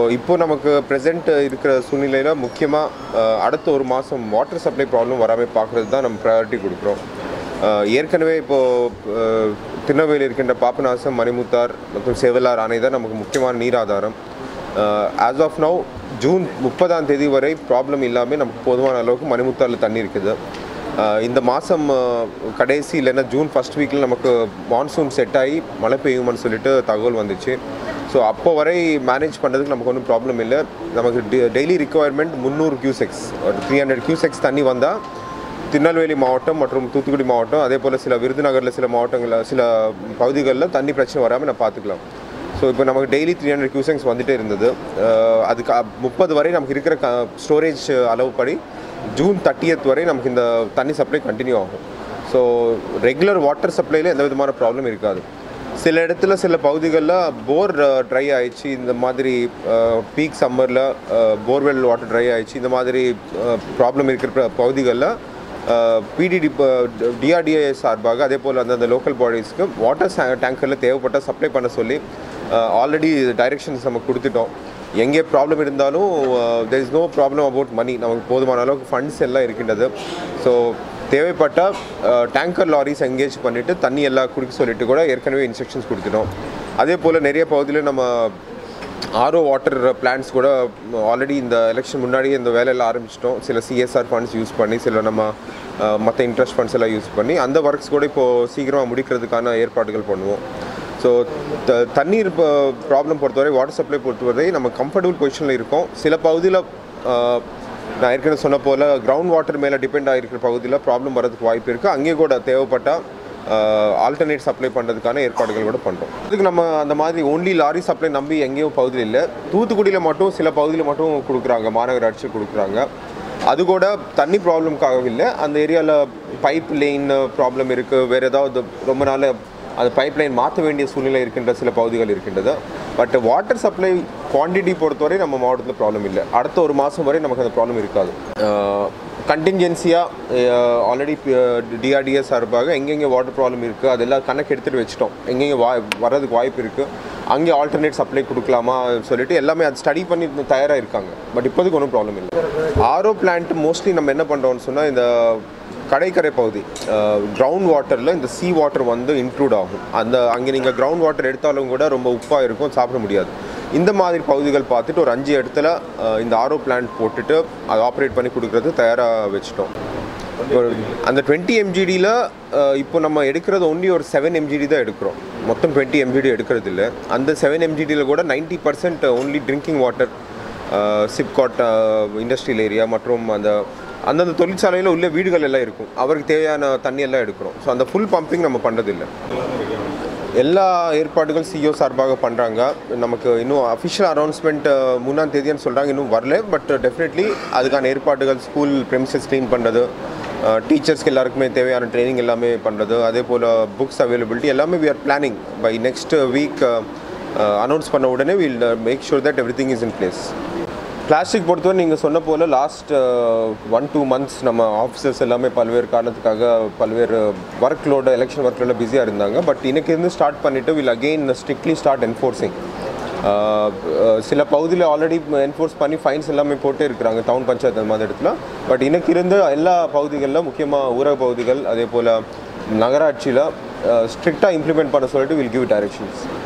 இப்போ நமக்கு ப்ரெசென்ட் இருக்கிற சூழ்நிலையில் முக்கியமாக அடுத்த ஒரு மாதம் வாட்டர் சப்ளை ப்ராப்ளம் வராமல் பார்க்குறது தான் நம்ம ப்ரையாரிட்டி கொடுக்குறோம் அஹ், ஏற்கனவே இப்போது திருநெல்வேலி இருக்கின்ற பாபநாசம் மணிமுத்தார் மற்றும் செவலார் அணை தான் நமக்கு முக்கியமான நீர் ஆதாரம் ஆஸ் ஆஃப் நவ் ஜூன் முப்பதாம் தேதி வரை ப்ராப்ளம் இல்லாமல் நமக்கு போதுமான அளவுக்கு மணிமுத்தாரில் தண்ணி இருக்குது அஹ், இந்த மாதம் கடைசி இல்லைன்னா ஜூன் ஃபஸ்ட் வீக்கில் நமக்கு மான்சூன் செட் ஆகி மழை பெய்யுமான்னு சொல்லிட்டு தகவல் வந்துச்சு ஸோ அப்போ வரை மேனேஜ் பண்ணுறதுக்கு நமக்கு ஒன்றும் ப்ராப்ளம் இல்லை நமக்கு டெய்லி ரிக்குவயர்மெண்ட் முந்நூறு கியூசெக்ஸ் ஒரு த்ரீ ஹண்ட்ரட் கியூசெக்ஸ் தண்ணி வந்தால் திருநெல்வேலி மாவட்டம் மற்றும் தூத்துக்குடி மாவட்டம் அதே போல் சில விருதுநகரில் சில மாவட்டங்களில் சில பகுதிகளில் தண்ணி பிரச்சனை வராமல் நம்ம பார்த்துக்கலாம் ஸோ இப்போ நமக்கு டெய்லி த்ரீ ஹண்ட்ரட் கியூசெக்ஸ் வந்துட்டே இருந்தது அஹ் அதுக்கு முப்பது வரை நமக்கு இருக்கிற க ஸ்டோரேஜ் அளவுப்படி ஜூன் தேர்ட்டியத் வரை நமக்கு இந்த தண்ணி சப்ளை கண்டினியூ ஆகும் ஸோ ரெகுலர் வாட்டர் சப்ளைல எந்த விதமான ப்ராப்ளம் இருக்காது சில இடத்துல சில பகுதிகளில் போர் ட்ரை ஆயிடுச்சு இந்த மாதிரி பீக் சம்மரில் போர்வெல் வாட்டர் ட்ரை ஆயிடுச்சு இந்த மாதிரி ப்ராப்ளம் இருக்கிற பகுதிகளில் பிடிடி டிஆர்டிஏ சார்பாக அதே போல் அந்தந்த லோக்கல் பாடிஸ்க்கு வாட்டர் டேங்கரில் தேவைப்பட்ட சப்ளை பண்ண சொல்லி ஆல்ரெடி டைரெக்ஷன்ஸ் நம்ம கொடுத்துட்டோம் எங்கே ப்ராப்ளம் இருந்தாலும் there is no problem about money நமக்கு போதுமான அளவுக்கு ஃபண்ட்ஸ் எல்லாம் இருக்கின்றது ஸோ தேவைப்பட்ட டேங்கர் லாரிஸ் எங்கேஜ் பண்ணிவிட்டு தண்ணி எல்லாம் குடிக்க சொல்லிட்டு கூட ஏற்கனவே இன்ஸ்ட்ரக்ஷன்ஸ் கொடுத்துட்டோம் அதே போல் நிறைய பகுதியில் நம்ம ஆர்ஓ வாட்டர் பிளான்ஸ் கூட ஆல்ரெடி இந்த எலெக்ஷன் முன்னாடியே இந்த வேலையெல்லாம் ஆரம்பிச்சிட்டோம் சில சிஎஸ்ஆர் ஃபண்ட்ஸ் யூஸ் பண்ணி சில நம்ம மற்ற இன்ட்ரெஸ்ட் ஃபண்ட்ஸ் எல்லாம் யூஸ் பண்ணி அந்த ஒர்க்ஸ் கூட இப்போது சீக்கிரமாக முடிக்கிறதுக்கான ஏற்பாடுகள் பண்ணுவோம் ஸோ த தண்ணீர் ப்ராப்ளம் பொறுத்தவரை வாட்டர் சப்ளை பொறுத்தவரை நம்ம கம்ஃபர்டபுள் பொசிஷனில் இருக்கோம் சில பகுதியில் நான் ஏற்கனவே சொன்ன போல் கிரவுண்ட் வாட்டர் மேலே டிபெண்ட் ஆகிருக்கிற பகுதியில் ப்ராப்ளம் வரதுக்கு வாய்ப்பு இருக்குது அங்கேயே கூட தேவைப்பட்டால் ஆல்டர்னேட் சப்ளை பண்ணுறதுக்கான ஏற்பாடுகள் கூட பண்ணுறோம் இதுக்கு நம்ம அந்த மாதிரி ஒன்லி லாரி சப்ளை நம்பி எங்கேயும் பகுதியில் இல்லை தூத்துக்குடியில் மட்டும் சில பகுதியில் மட்டும் கொடுக்குறாங்க மாநகராட்சி கொடுக்குறாங்க அது கூட தண்ணி ப்ராப்ளம்காக இல்லை அந்த ஏரியாவில் பைப் லைன் ப்ராப்ளம் இருக்குது வேறு ஏதாவது ரொம்ப நாள் அந்த பைப் லைன் மாற்ற வேண்டிய சூழ்நிலை இருக்கின்ற சில பகுதிகள் இருக்கின்றது பட் வாட்டர் சப்ளை குவான்டிட்டி பொறுத்தவரை நம்ம மாவட்டத்தில் ப்ராப்ளம் இல்லை அடுத்த ஒரு மாதம் வரை நமக்கு அந்த ப்ராப்ளம் இருக்காது கண்டின்ஜென்சியாக ஆல்ரெடி டிஆர்டிஎஸ் சார்பாக எங்கெங்கே வாட்டர் ப்ராப்ளம் இருக்குது அதெல்லாம் கணக்கு எடுத்துகிட்டு வச்சிட்டோம் எங்கெங்கே வா வர்றதுக்கு வாய்ப்பு இருக்குது அங்கே ஆல்டர்னேட் சப்ளை கொடுக்கலாமா சொல்லிட்டு எல்லாமே அது ஸ்டடி பண்ணி தயாராக இருக்காங்க பட் இப்போதைக்கு ஒன்றும் ப்ராப்ளம் இல்லை ஆரோ பிளான்ட் மோஸ்ட்லி நம்ம என்ன பண்ணுறோம்னு சொன்னால் இந்த கடைக்கரை பகுதி கிரவுண்ட் வாட்டரில் இந்த சீ வாட்டர் வந்து இன்க்ளூட் ஆகும் அந்த அங்கே நீங்கள் கிரவுண்ட் வாட்டர் எடுத்தாலும் கூட ரொம்ப உப்பாக இருக்கும் சாப்பிட முடியாது இந்த மாதிரி பகுதிகள் பார்த்துட்டு ஒரு அஞ்சு இடத்துல அஹ், இந்த ஆரோ பிளான்ட் போட்டுட்டு அதை ஆப்ரேட் பண்ணி கொடுக்குறது தயாராக வச்சுட்டோம் ஒரு அந்த டுவெண்ட்டி எம்ஜிடியில் இப்போ நம்ம எடுக்கிறது ஒன்லி ஒரு செவன் எம்ஜிடி தான் எடுக்கிறோம் மொத்தம் டுவெண்ட்டி எம்ஜிடி எடுக்கிறது இல்லை அந்த செவன் எம்ஜிடியில் கூட ninety percent only drinking water SIPCOT industrial area மற்றும் அந்த அந்தந்த தொழிற்சாலையில் உள்ள வீடுகள் எல்லாம் இருக்கும் அவருக்கு தேவையான தண்ணி எல்லாம் எடுக்கிறோம் ஸோ அந்த ஃபுல் பம்பிங் நம்ம பண்ணுறதில்லை எல்லா ஏற்பாடுகள் சிஓ சார்பாக பண்ணுறாங்க நமக்கு இன்னும் அஃபிஷியல் அனௌன்ஸ்மெண்ட் மூணாம் தேதின்னு சொல்கிறாங்க இன்னும் வரல பட் டெஃபினெட்லி அதுக்கான ஏற்பாடுகள் ஸ்கூல் ப்ரெமிசஸ் க்ளீன் பண்ணுறது டீச்சர்ஸ்க்கு எல்லாருக்குமே தேவையான ட்ரைனிங் எல்லாமே பண்ணுறது அதே போல் புக்ஸ் அவைலபிலிட்டி எல்லாமே we are planning by next week announce பண்ண உடனே will make sure that everything is in place plastic பொறுத்தவரை நீங்கள் சொன்ன போல் லாஸ்ட் ஒன் டூ மந்த்ஸ் நம்ம ஆஃபீஸர்ஸ் எல்லாமே பல்வேறு காரணத்துக்காக பல்வேறு ஒர்க் லோடு எலெக்ஷன் ஒர்க்கில் பிஸியாக இருந்தாங்க பட் இன்னைக்கு இருந்து ஸ்டார்ட் பண்ணிவிட்டு will again strictly start enforcing சில பகுதியில் ஆல்ரெடி என்ஃபோர்ஸ் பண்ணி ஃபைன்ஸ் எல்லாமே போட்டே இருக்கிறாங்க டவுன் பஞ்சாயத்து அந்த மாதிரி இடத்துல பட் இன்னைக்கு இருந்து எல்லா பகுதிகளில் முக்கியமாக ஊரக பகுதிகள் அதே போல் நகராட்சியில் ஸ்ட்ரிக்டாக இம்ப்ளிமெண்ட் பண்ண சொல்லிட்டு வில் கிவ் டைரக்ஷன்ஸ்